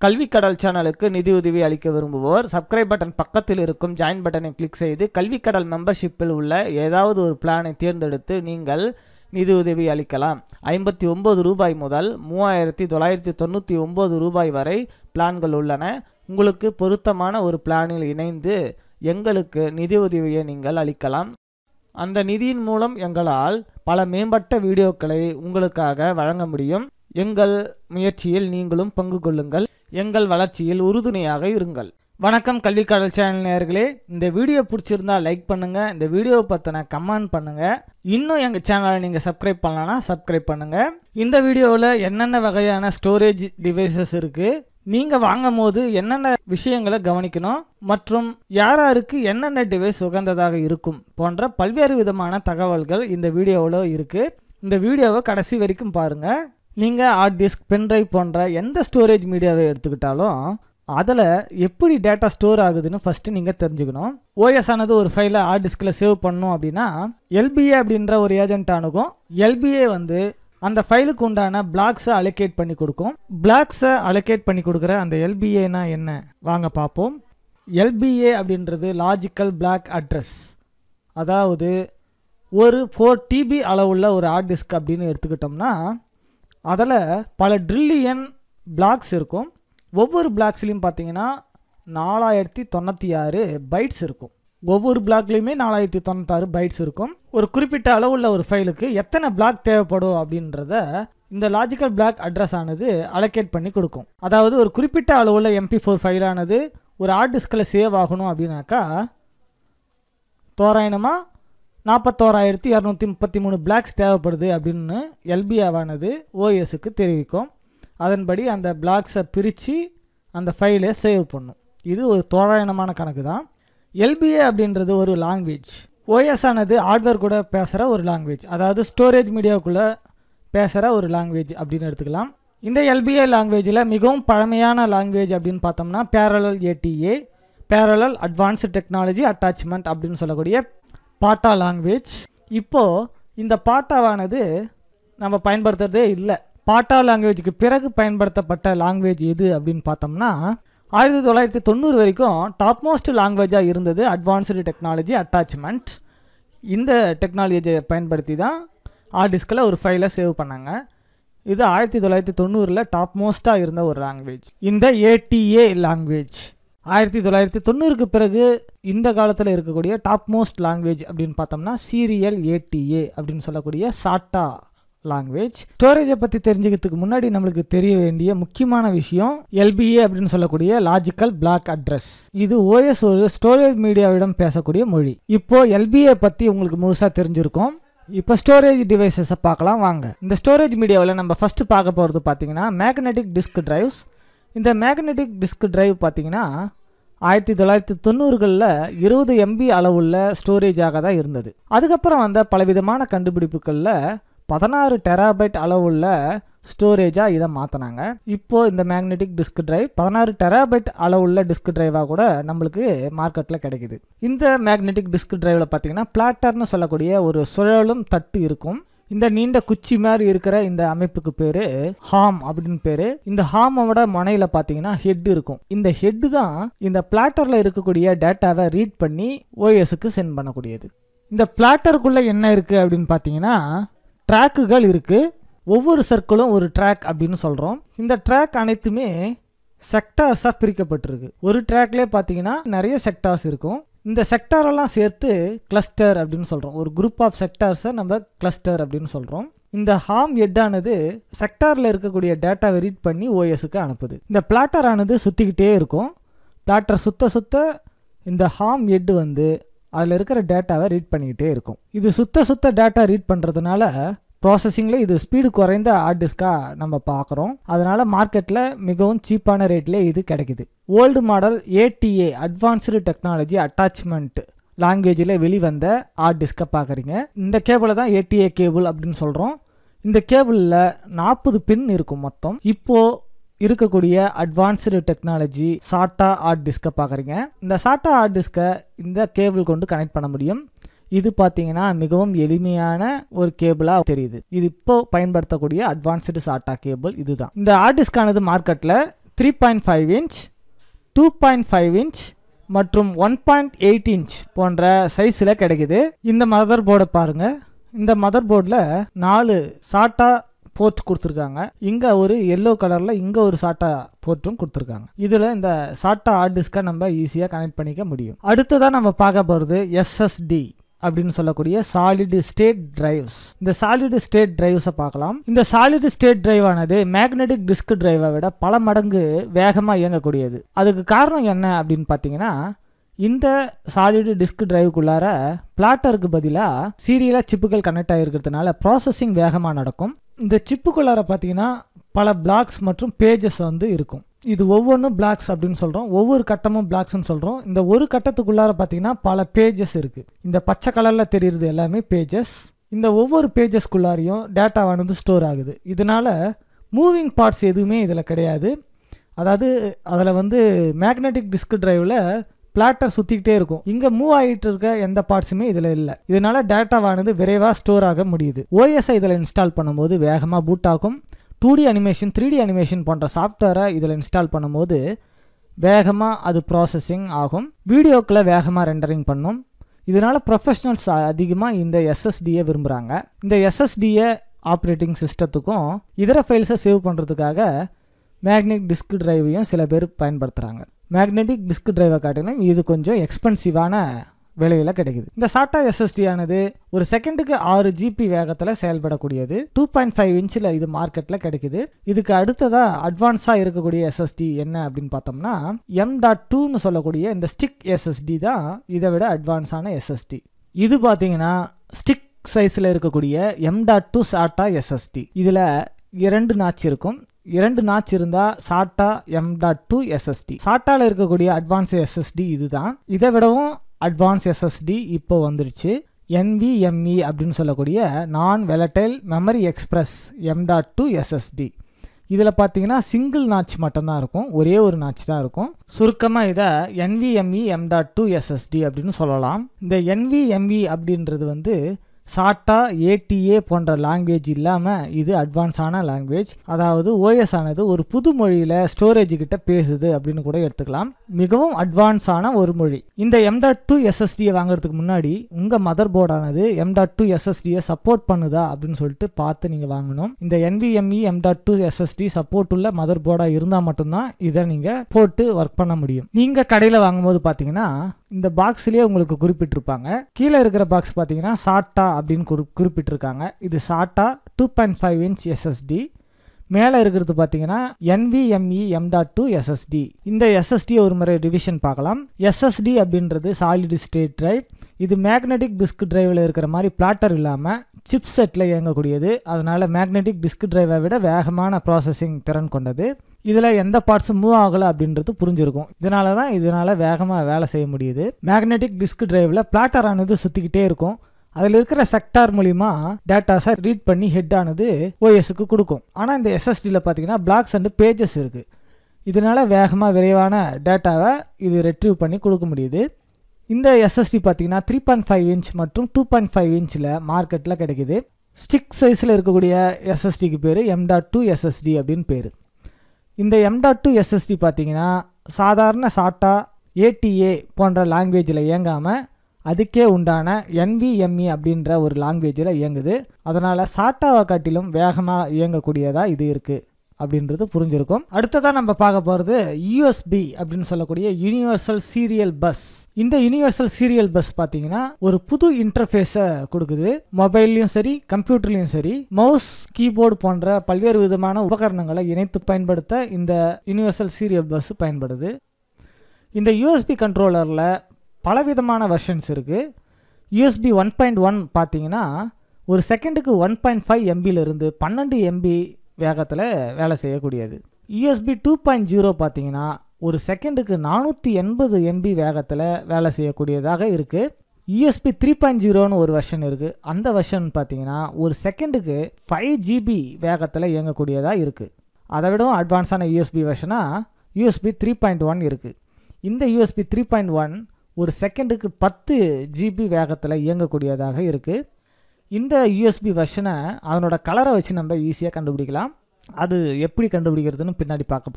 கல்வி கடல் சேனலுக்கு நிதி உதவி அளிக்க விரும்புவோர் சப்ஸ்கிரைப் பட்டன் பக்கத்தில் இருக்கும் ஜாயின் பட்டனை கிளிக் செய்து கல்வி கடல் மெம்பர்ஷிப்பில் உள்ள ஏதாவது ஒரு பிளானை தேர்ந்தெடுத்து நீங்கள் நிதி உதவி அளிக்கலாம் ஐம்பத்தி ஒம்பது ரூபாய் முதல் மூவாயிரத்தி தொள்ளாயிரத்தி தொண்ணூற்றி ஒம்பது ரூபாய் வரை பிளான்கள் உள்ளன உங்களுக்கு பொருத்தமான ஒரு பிளானில் இணைந்து எங்களுக்கு நிதி உதவியை நீங்கள் அளிக்கலாம் அந்த நிதியின் மூலம் எங்களால் பல மேம்பட்ட வீடியோக்களை உங்களுக்காக வழங்க முடியும் எங்கள் முயற்சியில் நீங்களும் பங்கு கொள்ளுங்கள் எங்கள் வளர்ச்சியில் உறுதுணையாக இருங்கள் வணக்கம் கல்விக்காடல் சேனல் நேயர்களே இந்த வீடியோ பிடிச்சிருந்தா லைக் பண்ணுங்க இந்த வீடியோ பற்றின கமெண்ட் பண்ணுங்க இன்னும் எங்கள் சேனலை நீங்கள் சப்ஸ்கிரைப் பண்ணலன்னா சப்ஸ்கிரைப் பண்ணுங்க இந்த வீடியோவில் என்னென்ன வகையான ஸ்டோரேஜ் டிவைசஸ் இருக்கு நீங்கள் வாங்கும் போது என்னென்ன விஷயங்களை கவனிக்கணும் மற்றும் யார் யாருக்கு என்னென்ன டிவைஸ் உகந்ததாக இருக்கும் போன்ற பல்வேறு விதமான தகவல்கள் இந்த வீடியோவில் இருக்குது இந்த வீடியோவை கடைசி வரைக்கும் பாருங்கள் நீங்கள் ஹார்ட் டிஸ்க் பென்ட்ரைவ் போன்ற எந்த ஸ்டோரேஜ் மீடியாவை எடுத்துக்கிட்டாலும் அதில் எப்படி டேட்டா ஸ்டோர் ஆகுதுன்னு ஃபஸ்ட்டு நீங்கள் தெரிஞ்சுக்கணும் ஓஎஸ் ஆனது ஒரு ஃபைலை ஹார்ட் டிஸ்கில் சேவ் பண்ணணும் அப்படின்னா எல்பிஏ அப்படின்ற ஒரு ஏஜென்ட் அணுகும் எல்பிஏ வந்து அந்த ஃபைலுக்கு உண்டான பிளாக்ஸை அலோகேட் பண்ணி கொடுக்கும் பிளாக்ஸை அலோகேட் பண்ணி கொடுக்குற அந்த எல்பிஏனா என்ன வாங்க பார்ப்போம் எல்பிஏ அப்படின்றது லாஜிக்கல் பிளாக் அட்ரஸ் அதாவது ஒரு ஃபோர் டிபி அளவுள்ள ஒரு ஹார்ட் டிஸ்க் அப்படின்னு எடுத்துக்கிட்டோம்னா அதில் பல ட்ரில்லியன் பிளாக்ஸ் இருக்கும் ஒவ்வொரு பிளாக்ஸ்லையும் பார்த்தீங்கன்னா நாலாயிரத்தி தொண்ணூற்றி ஆறு பைட்ஸ் இருக்கும் ஒவ்வொரு பிளாக்லேயுமே நாலாயிரத்தி தொண்ணூத்தாறு பைட்ஸ் இருக்கும் ஒரு குறிப்பிட்ட அளவுள்ள ஒரு ஃபைலுக்கு எத்தனை பிளாக் தேவைப்படும் அப்படின்றத இந்த லாஜிக்கல் பிளாக் அட்ரஸ் ஆனது அலோகேட் பண்ணி கொடுக்கும் அதாவது ஒரு குறிப்பிட்ட அளவுள்ள எம்பி ஃபோர் ஃபைலானது ஒரு ஹார்ட் டிஸ்கில் சேவ் ஆகணும் அப்படின்னாக்கா தோராயணமாக நாற்பத்தோராயிரத்தி இரநூத்தி முப்பத்தி மூணு பிளாக்ஸ் தேவைப்படுது அப்படின்னு எல்பிஆவானது ஓஎஸுக்கு தெரிவிக்கும் அதன்படி அந்த பிளாக்ஸை பிரித்து அந்த ஃபைலை சேவ் பண்ணும் இது ஒரு தோராயணமான கணக்கு தான் எல்பிஏ அப்படின்றது ஒரு லாங்குவேஜ் ஓஎஸ் ஆனது ஹார்ட்வேர் கூட பேசுகிற ஒரு லாங்குவேஜ் அதாவது ஸ்டோரேஜ் மீடியாவுக்குள்ளே பேசுகிற ஒரு லாங்குவேஜ் அப்படின்னு எடுத்துக்கலாம் இந்த எல்பிஏ லாங்குவேஜில் மிகவும் பழமையான லாங்குவேஜ் அப்படின்னு பார்த்தோம்னா parallel ATA parallel advanced technology attachment அப்படின்னு சொல்லக்கூடிய பாட்டா லாங்குவேஜ் இப்போது இந்த பாட்டாவானது நம்ம பயன்படுத்துறதே இல்லை பாட்டா லாங்குவேஜுக்கு பிறகு பயன்படுத்தப்பட்ட லாங்குவேஜ் எது அப்படின்னு பார்த்தோம்னா ஆயிரத்தி தொள்ளாயிரத்தி தொண்ணூறு வரைக்கும் டாப் மோஸ்ட் லாங்குவேஜாக இருந்தது அட்வான்ஸ்டு டெக்னாலஜி அட்டாச்மெண்ட் இந்த டெக்னாலஜியை பயன்படுத்தி தான் ஹார்ட் டிஸ்கில் ஒரு ஃபைலை சேவ் பண்ணாங்க இது ஆயிரத்தி தொள்ளாயிரத்தி தொண்ணூறில் டாப் மோஸ்ட்டாக இருந்த ஒரு லாங்குவேஜ் இந்த ஏடிஏ லாங்குவேஜ் ஆயிரத்தி தொள்ளாயிரத்தி தொண்ணூறுக்கு பிறகு இந்த காலத்தில் இருக்கக்கூடிய டாப் மோஸ்ட் லாங்குவேஜ் அப்படின்னு பார்த்தோம்னா சீரியல் ஏடிஏ அப்படின்னு சொல்லக்கூடிய சாட்டா லாங்குவேஜ் ஸ்டோரேஜை பற்றி தெரிஞ்சுக்கிறதுக்கு முன்னாடி நம்மளுக்கு தெரிய வேண்டிய முக்கியமான விஷயம் எல்பிஏ அப்படின்னு சொல்லக்கூடிய லாஜிக்கல் பிளாக் அட்ரஸ் இது ஓஎஸ் ஒரு ஸ்டோரேஜ் மீடியாவிடம் பேசக்கூடிய மொழி இப்போ எல்பிஏ பற்றி உங்களுக்கு முழுசாக தெரிஞ்சிருக்கும் இப்போ ஸ்டோரேஜ் டிவைசஸை பார்க்கலாம் வாங்க இந்த ஸ்டோரேஜ் மீடியாவில் நம்ம ஃபஸ்ட்டு பார்க்க போகிறது பார்த்தீங்கன்னா மேக்னெட்டிக் டிஸ்க் டிரைவ்ஸ் இந்த மேக்னெட்டிக் டிஸ்க் டிரைவ் பார்த்தீங்கன்னா ஆயிரத்தி தொள்ளாயிரத்தி தொண்ணூறுகளில் இருபது எம்பி அளவுள்ள ஸ்டோரேஜாக தான் இருந்தது அதுக்கப்புறம் வந்த பலவிதமான கண்டுபிடிப்புகளில் பதினாறு டெராபைட் அளவுள்ள ஸ்டோரேஜாக இதை மாற்றினாங்க இப்போது இந்த மேக்னெட்டிக் டிஸ்க் டிரைவ் பதினாறு டெராபைட் அளவுள்ள டிஸ்க் டிரைவாக கூட நம்மளுக்கு மார்க்கெட்டில் கிடைக்குது இந்த மேக்னெட்டிக் டிஸ்க் டிரைவில் பார்த்தீங்கன்னா பிளாட்டர்னு சொல்லக்கூடிய ஒரு சுழலும் தட்டு இருக்கும் இந்த நீண்ட குச்சி மாதிரி இருக்கிற இந்த அமைப்புக்கு பேர் ஹாம் அப்படின்னு பேர் இந்த ஹாமோட முனையில் பார்த்தீங்கன்னா ஹெட் இருக்கும் இந்த ஹெட்டு தான் இந்த பிளாட்டரில் இருக்கக்கூடிய டேட்டாவை ரீட் பண்ணி ஓஎஸுக்கு சென்ட் பண்ணக்கூடியது இந்த பிளாட்டருக்குள்ளே என்ன இருக்குது அப்படின்னு பார்த்தீங்கன்னா ட்ராக்குகள் இருக்குது ஒவ்வொரு சர்க்கிளும் ஒரு ட்ராக் அப்படின்னு சொல்கிறோம் இந்த ட்ராக் அனைத்துமே செக்டார்ஸாக பிரிக்கப்பட்டிருக்கு ஒரு ட்ராக்லேயே பார்த்தீங்கன்னா நிறைய செக்டார்ஸ் இருக்கும் இந்த செக்டாரெல்லாம் சேர்த்து கிளஸ்டர் அப்படின்னு சொல்கிறோம் ஒரு குரூப் ஆஃப் செக்டார்ஸை நம்ம கிளஸ்டர் அப்படின்னு சொல்கிறோம் இந்த ஹார்ம் ஹெட்டானது செக்டாரில் இருக்கக்கூடிய டேட்டாவை ரீட் பண்ணி ஓஎஸுக்கு அனுப்புது இந்த பிளாட்டர் ஆனது சுற்றிக்கிட்டே இருக்கும் பிளாட்டர் சுத்த சுத்த இந்த ஹார்ம் ஹெட் வந்து அதில் இருக்கிற டேட்டாவை ரீட் பண்ணிக்கிட்டே இருக்கும் இது சுத்த சுத்த டேட்டா ரீட் பண்ணுறதுனால ப்ராசஸிங்கில் இது ஸ்பீடு குறைந்த ஹார்ட் டிஸ்காக நம்ம பார்க்குறோம் அதனால் மார்க்கெட்டில் மிகவும் சீப்பான ரேட்லேயே இது கிடைக்குது old model ATA advanced technology attachment லாங்குவேஜில் வெளிவந்த ஹார்ட் டிஸ்கை பார்க்குறீங்க இந்த கேபிளை தான் ஏடிஏ கேபிள் அப்படின்னு சொல்கிறோம் இந்த கேபிளில் நாற்பது பின் இருக்கும் மொத்தம் இப்போது இருக்கக்கூடிய அட்வான்ஸ்டு டெக்னாலஜி சாட்டா ஹார்ட் டிஸ்கை பார்க்குறீங்க இந்த சாட்டா ஹார்ட் டிஸ்கை இந்த கேபிள் கொண்டு கனெக்ட் பண்ண முடியும் இது பார்த்தீங்கன்னா மிகவும் எளிமையான ஒரு கேபிளாக தெரியுது இது இப்போ பயன்படுத்தக்கூடிய அட்வான்ஸ்டு சாட்டா கேபிள் இதுதான் இந்த ஹார்ட் டிஸ்கானது மார்க்கெட்டில் three point five inch two point five inch மற்றும் ஒன் பாயிண்ட் எயிட் இன்ச் போன்ற சைஸில் கிடைக்குது இந்த மதர் போர்டை பாருங்கள் இந்த மதர் போர்டில் நாலு சாட்டா போர்ட் கொடுத்துருக்காங்க இங்கே ஒரு எல்லோ கலரில் இங்கே ஒரு சாட்டா போர்ட்டும் கொடுத்துருக்காங்க இதில் இந்த சாட்டா ஹார்ட் டிஸ்கை நம்ம ஈஸியாக கனெக்ட் பண்ணிக்க முடியும் அடுத்ததாக நம்ம பார்க்க போகிறது எஸ்எஸ்டி அப்படின்னு சொல்லக்கூடிய சாலிடு ஸ்டேட் டிரைவ்ஸ் இந்த சாலிடு ஸ்டேட் டிரைவ்ஸை பார்க்கலாம் இந்த சாலிடு ஸ்டேட் டிரைவ் ஆனது மேக்னெட்டிக் டிஸ்க் டிரைவை விட பல மடங்கு வேகமாக இயங்கக்கூடியது அதுக்கு காரணம் என்ன அப்படின்னு பார்த்தீங்கன்னா இந்த சாலிடு டிஸ்க் டிரைவுக்குள்ளார பிளாட்டருக்கு பதிலாக சீரியலாக சிப்புகள் கனெக்ட் ஆகிருக்கிறதுனால ப்ராசஸிங் வேகமாக நடக்கும் இந்த சிப்புக்குள்ளார பார்த்தீங்கன்னா பல பிளாக்ஸ் மற்றும் பேஜஸ் வந்து இருக்கும் இது ஒவ்வொன்றும் பிளாக்ஸ் அப்படின்னு சொல்கிறோம் ஒவ்வொரு கட்டமும் பிளாக்ஸ்னு சொல்கிறோம் இந்த ஒரு கட்டத்துக்குள்ளார பார்த்தீங்கன்னா பல பேஜஸ் இருக்குது இந்த பச்சை கலரில் தெரியுறது எல்லாமே பேஜஸ் இந்த ஒவ்வொரு பேஜஸ்க்குள்ளாரையும் டேட்டாவானது ஸ்டோர் ஆகுது இதனால் மூவிங் பார்ட்ஸ் எதுவுமே இதில் கிடையாது அதாவது அதில் வந்து மேக்னெட்டிக் டிஸ்க் டிரைவில் பிளாட்டர் சுற்றிக்கிட்டே இருக்கும் இங்கே மூவ் ஆகிட்டு இருக்க எந்த பார்ட்ஸுமே இதில் இல்லை இதனால டேட்டாவானது விரைவாக ஸ்டோர் ஆக முடியுது ஓஎஸ்ஐ இதில் இன்ஸ்டால் பண்ணும்போது வேகமாக பூட் ஆகும் two D animation three D animation போன்ற சாஃப்ட்வேரை இதில் இன்ஸ்டால் பண்ணும்போது வேகமாக அது ப்ராசஸிங் ஆகும் வீடியோக்களை வேகமாக ரெண்டரிங் பண்ணும் இதனால் ப்ரொஃபஷனல்ஸ் அதிகமாக இந்த எஸ்எஸ்டியை விரும்புகிறாங்க இந்த எஸ்எஸ்டியை ஆப்ரேட்டிங் சிஸ்டத்துக்கும் இதர ஃபைல்ஸை சேவ் பண்ணுறதுக்காக மேக்னெட் டிஸ்க் டிரைவையும் சில பேர் பயன்படுத்துகிறாங்க மேக்னெட்டிக் டிஸ்க் டிரைவை காட்டிலும் இது கொஞ்சம் எக்ஸ்பென்சிவான விலையில் கிடைக்குது இந்த சாட்டா எஸ்எஸ்டி ஆனது ஒரு செகண்டுக்கு ஆறு ஜிபி வேகத்தில் செயல்படக்கூடியது டூ பாயிண்ட் ஃபைவ் இன்ச்சில் இது மார்க்கெட்டில் கிடைக்குது இதுக்கு அடுத்ததாக அட்வான்ஸாக இருக்கக்கூடிய எஸ்எஸ்டி என்ன அப்படின்னு பார்த்தோம்னா எம் டாட் டூன்னு சொல்லக்கூடிய இந்த ஸ்டிக் எஸ்எஸ்டி தான் இதை விட அட்வான்ஸான எஸ்எஸ்டி இது பார்த்தீங்கன்னா ஸ்டிக் சைஸில் இருக்கக்கூடிய M dot two SATA SSD இதில் இரண்டு நாட்ச் இருக்கும் இரண்டு நாட்ச் இருந்தால் SATA M dot two SSD சாட்டாவில் இருக்கக்கூடிய அட்வான்ஸ் எஸ்எஸ்டி இதுதான் இதை விடவும் அட்வான்ஸ் எஸ்எஸ்டி இப்போ வந்துருச்சு NVMe அப்படின்னு சொல்லக்கூடிய non volatile memory express M dot two SSD இதில் பார்த்தீங்கன்னா சிங்கிள் நாட்ச் மட்டும்தான் இருக்கும் ஒரே ஒரு நாட்ச் தான் இருக்கும் சுருக்கமாக இதை NVMe M dot two SSD அப்படின்னு சொல்லலாம் இந்த NVMe அப்படின்றது வந்து சாட்டா ஏடிஏ போன்ற லாங்குவேஜ் இல்லாமல் இது அட்வான்ஸான லாங்குவேஜ் அதாவது ஓஎஸ் ஆனது ஒரு புது மொழியில் ஸ்டோரேஜ் கிட்ட பேசுது அப்படின்னு கூட எடுத்துக்கலாம் மிகவும் அட்வான்ஸான ஒரு மொழி இந்த எம் டாட் டூ எஸ்எஸ்டியை வாங்குறதுக்கு முன்னாடி உங்கள் மதர் போர்டானது எம் டாட் டூ எஸ்எஸ்டியை சப்போர்ட் பண்ணுதா அப்படின்னு சொல்லிட்டு பார்த்து நீங்கள் வாங்கணும் இந்த NVMe M dot two SSD support உள்ள மதர் போர்டாக இருந்தால் மட்டும்தான் இதை நீங்கள் போட்டு ஒர்க் பண்ண முடியும் நீங்கள் கடையில் வாங்கும்போது பார்த்தீங்கன்னா இந்த பாக்ஸ்லேயே உங்களுக்கு குறிப்பிட்டிருப்பாங்க கீழே இருக்கிற பாக்ஸ் பார்த்தீங்கன்னா சாட்டா அப்படின்னு குறி குறிப்பிட்டிருக்காங்க இது SATA two point five inch SSD மேலே இருக்கிறது பார்த்தீங்கன்னா NVMe M dot two SSD இந்த எஸ்எஸ்டி ஒரு முறை ரிவிஷன் பார்க்கலாம் எஸ்எஸ்டி அப்படின்றது சாலிட் ஸ்டேட் டிரைவ் இது மேக்னெட்டிக் டிஸ்க் டிரைவில் இருக்கிற மாதிரி பிளாட்டர் இல்லாமல் சிப் செட்டில் இயங்கக்கூடியது அதனால் மேக்னெட்டிக் டிஸ்க் டிரைவை விட வேகமான ப்ராசஸிங் திறன் கொண்டது இதில் எந்த பார்ட்ஸும் மூவ் ஆகலை அப்படின்றது புரிஞ்சிருக்கும் இதனால தான் இதனால் வேகமாக வேலை செய்ய முடியுது மேக்னெட்டிக் டிஸ்க் டிரைவில் பிளாட்டர் ஆனது சுற்றிக்கிட்டே இருக்கும் அதில் இருக்கிற செக்டார் மூலிமா டேட்டாஸை ரீட் பண்ணி ஹெட் ஆனது ஓஎஸ்க்கு கொடுக்கும் ஆனால் இந்த எஸ்எஸ்டியில் பார்த்தீங்கன்னா பிளாக்ஸ் அண்ட் பேஜஸ் இருக்குது இதனால் வேகமாக விரைவான டேட்டாவை இது ரெட்ரீவ் பண்ணி கொடுக்க முடியுது இந்த எஸ்எஸ்டி பார்த்தீங்கன்னா த்ரீ பாயிண்ட் ஃபைவ் இன்ச் மற்றும் டூ பாயிண்ட் ஃபைவ் இன்ச்சில் மார்க்கெட்டில் கிடைக்குது ஸ்டிக் சைஸில் இருக்கக்கூடிய எஸ்எஸ்டிக்கு பேர் எம் டாட் டூ எஸ்எஸ்டி அப்படின்னு பேர் இந்த எம் டாட் டூ எஸ்எஸ்டி பார்த்தீங்கன்னா சாதாரண சாட்டா ஏடிஏ போன்ற லாங்குவேஜில் இயங்காமல் அதுக்கே உண்டான NVMe அப்படின்ற ஒரு லாங்குவேஜில் இயங்குது அதனால் சாட்டாவை காட்டிலும் வேகமாக இயங்கக்கூடியதாக இது இருக்குது அப்படின்றது புரிஞ்சிருக்கும் அடுத்ததாக நம்ம பார்க்க போகிறது யூஎஸ்பி அப்படின்னு சொல்லக்கூடிய யூனிவர்சல் சீரியல் பஸ் இந்த யூனிவர்சல் சீரியல் பஸ் பார்த்தீங்கன்னா ஒரு புது இன்டர்ஃபேஸை கொடுக்குது மொபைல்லையும் சரி கம்ப்யூட்டர்லையும் சரி மவுஸ் கீபோர்டு போன்ற பல்வேறு விதமான உபகரணங்களை இணைத்து பயன்படுத்த இந்த யூனிவர்சல் சீரியல் பஸ் பயன்படுது இந்த யூஎஸ்பி கண்ட்ரோலரில் பலவிதமான வெர்ஷன்ஸ் இருக்குது யூஎஸ்பி ஒன் பாயிண்ட் ஒன் பார்த்தீங்கன்னா ஒரு செகண்டுக்கு ஒன் பாயிண்ட் ஃபைவ் எம்பியிலிருந்து பன்னெண்டு எம்பி வேகத்தில் வேலை செய்யக்கூடியது யூஎஸ்பி டூ பாயிண்ட் ஜீரோ பார்த்தீங்கன்னா ஒரு செகண்டுக்கு நானூற்றி எண்பது எம்பி வேகத்தில் வேலை செய்யக்கூடியதாக இருக்குது யூஎஸ்பி த்ரீ பாயிண்ட் ஜீரோன்னு ஒரு வெர்ஷன் இருக்குது அந்த வெர்ஷன் பார்த்தீங்கன்னா ஒரு செகண்டுக்கு ஃபைவ் ஜிபி வேகத்தில் இயங்கக்கூடியதாக இருக்குது அதை விடவும் அட்வான்ஸான யூஎஸ்பி வெர்ஷனாக யூஎஸ்பி த்ரீ பாயிண்ட் ஒன் இருக்குது இந்த யூஎஸ்பி த்ரீ பாயிண்ட் ஒன் ஒரு செகண்டுக்கு பத்து ஜிபி வேகத்தில் இயங்கக்கூடியதாக இருக்குது இந்த யூஎஸ்பி வெர்ஷனை அதனோட கலரை வச்சு நம்ம ஈஸியாக கண்டுபிடிக்கலாம் அது எப்படி கண்டுபிடிக்கிறதுன்னு பின்னாடி பார்க்க போகிறோம்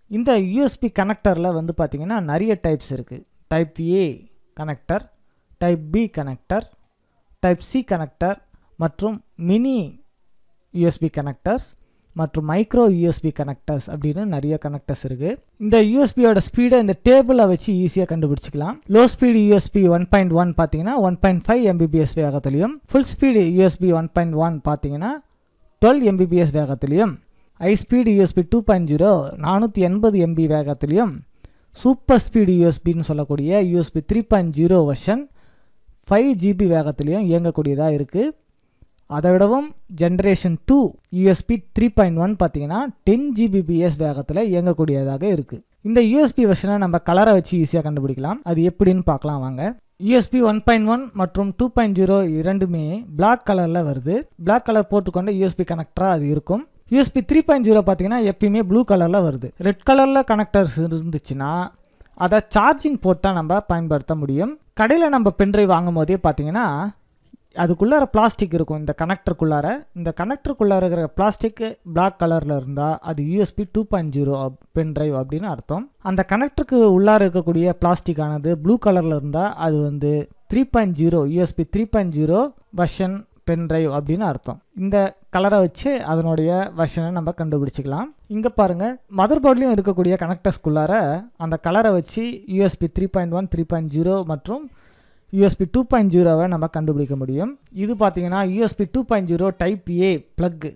இந்த யூஎஸ்பி கனெக்டரில் வந்து பார்த்திங்கன்னா நிறைய டைப்ஸ் இருக்குது type A connector type B connector type C connector மற்றும் மினி யூஎஸ்பி கனெக்டர்ஸ் மற்றும் மைக்ரோ யூஎஸ்பி கனெக்டர்ஸ் அப்படின்னு நிறைய கனெக்டர்ஸ் இருக்குது இந்த யூஎஸ்பியோட ஸ்பீடை இந்த டேபிளை வச்சு ஈஸியாக கண்டுபிடிச்சிக்கலாம் low speed USB one point one பார்த்தீங்கன்னா ஒன் பாயிண்ட் ஃபைவ் எம்பிபிஎஸ் வேகத்திலையும் full speed USB one point one பார்த்தீங்கன்னா டுவெல் எம்பிபிஎஸ் வேகத்திலையும் high speed USB two point zero நானூற்றி எண்பது எம்பி வேகத்திலையும் சூப்பர் ஸ்பீடு யூஎஸ்பின்னு சொல்லக்கூடிய USB three point zero version five GB வேகத்திலையும் இயங்கக்கூடியதாக இருக்குது அதை விடவும் generation two USB three point one பார்த்தீங்கன்னா டென் ஜிபிபிஎஸ் வேகத்தில் இயங்கக்கூடியதாக இருக்குது இந்த யூஎஸ்பி வெர்ஷனை நம்ம கலரை வச்சு ஈஸியாக கண்டுபிடிக்கலாம் அது எப்படின்னு பார்க்கலாம் வாங்க யூஎஸ்பி ஒன் பாயிண்ட் ஒன் மற்றும் டூ பாயிண்ட் ஜீரோ இரண்டுமே பிளாக் கலரில் வருது பிளாக் கலர் போட்டுக்கொண்ட யூஎஸ்பி கனெக்டராக அது இருக்கும் யூஎஸ்பி த்ரீ பாயிண்ட் ஜீரோ பார்த்தீங்கன்னா எப்பயுமே ப்ளூ கலரில் வருது ரெட் கலரில் கனெக்டர்ஸ் இருந்துச்சுன்னா அதை சார்ஜிங் போட்டால் நம்ம பயன்படுத்த முடியும் கடையில் நம்ம பென்ட்ரைவ் வாங்கும் போதே பார்த்தீங்கன்னா அதுக்குள்ளார பிளாஸ்டிக் இருக்கும் இந்த கனெக்டருக்குள்ளார இந்த கனெக்டருக்குள்ளார இருக்கிற பிளாஸ்டிக் பிளாக் கலரில் இருந்தால் அது USB two point zero pen drive அப்படின்னு அர்த்தம் அந்த கனெக்டருக்கு உள்ளார இருக்கக்கூடிய பிளாஸ்டிக் ஆனது ப்ளூ கலரில் இருந்தால் அது வந்து three point zero USB three point zero version pen drive அப்படின்னு அர்த்தம் இந்த கலரை வச்சு அதனுடைய வெர்ஷனை நம்ம கண்டுபிடிச்சிக்கலாம் இங்கே பாருங்கள் மதர் போர்ட்லேயும் இருக்கக்கூடிய கனெக்டர்ஸ்குள்ளார அந்த கலரை வச்சு USB three point one three point zero மற்றும் யூஎஸ்பி டூ பாயிண்ட் ஜீரோவை நம்ம கண்டுபிடிக்க முடியும் இது பார்த்தீங்கன்னா USB two point zero type A plug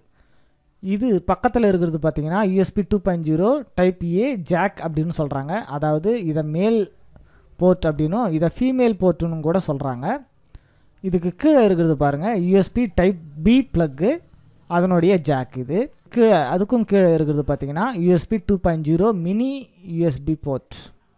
இது பக்கத்தில் இருக்கிறது பார்த்தீங்கன்னா USB two point zero type A jack அப்படின்னு சொல்கிறாங்க அதாவது இதை மேல் போர்ட் அப்படின்னும் இதை ஃபீமேல் போர்ட்டுன்னு கூட சொல்கிறாங்க இதுக்கு கீழே இருக்கிறது பாருங்கள் யூஎஸ்பி டைப் பி ப்ளக்கு அதனுடைய ஜாக் இது கீழே அதுக்கும் கீழே இருக்கிறது பார்த்தீங்கன்னா USB two point zero mini USB port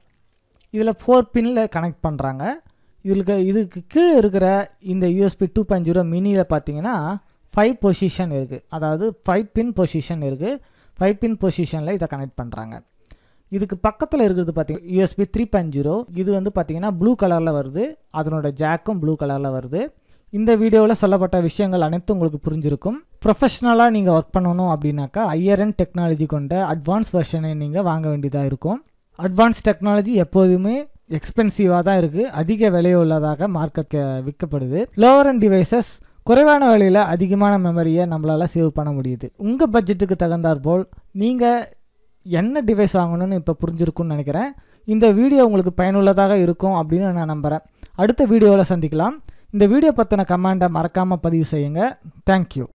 இதில் ஃபோர் பின்னில் கனெக்ட் பண்ணுறாங்க இதுக்கு இதுக்கு கீழே இருக்கிற இந்த யூஎஸ்பி டூ பாயிண்ட் ஜீரோ மினியில் பார்த்தீங்கன்னா ஃபைவ் பொசிஷன் இருக்குது அதாவது ஃபைவ் பின் பொசிஷன் இருக்குது ஃபைவ் பின் பொசிஷனில் இதை கனெக்ட் பண்ணுறாங்க இதுக்கு பக்கத்தில் இருக்கிறது பார்த்தீங்கன்னா யூஎஸ்பி த்ரீ பாயிண்ட் ஜீரோ இது வந்து பார்த்தீங்கன்னா ப்ளூ கலரில் வருது அதனோட ஜாக்கும் ப்ளூ கலரில் வருது இந்த வீடியோவில் சொல்லப்பட்ட விஷயங்கள் அனைத்தும் உங்களுக்கு புரிஞ்சிருக்கும் ப்ரொஃபஷ்னலாக நீங்கள் ஒர்க் பண்ணணும் அப்படின்னாக்கா ஹையர் அண்ட் டெக்னாலஜி கொண்ட அட்வான்ஸ் வெர்ஷனை நீங்கள் வாங்க வேண்டியதாக இருக்கும் அட்வான்ஸ் டெக்னாலஜி எப்போதுமே எக்ஸ்பென்சிவாக தான் இருக்குது அதிக விலையுள்ளதாக மார்க்கெட் விற்கப்படுது லோவர் அண்ட் டிவைசஸ் குறைவான விலையில் அதிகமான மெமரியை நம்மளால் சேவ் பண்ண முடியுது உங்கள் பட்ஜெட்டுக்கு தகுந்தாற் போல் நீங்கள் என்ன டிவைஸ் வாங்கணும்னு இப்போ புரிஞ்சிருக்கும்னு நினைக்கிறேன் இந்த வீடியோ உங்களுக்கு பயனுள்ளதாக இருக்கும் அப்படின்னு நான் நம்புகிறேன் அடுத்த வீடியோவில் சந்திக்கலாம் இந்த வீடியோ பற்றின கமெண்ட்டை மறக்காமல் பதிவு செய்யுங்க தேங்க்யூ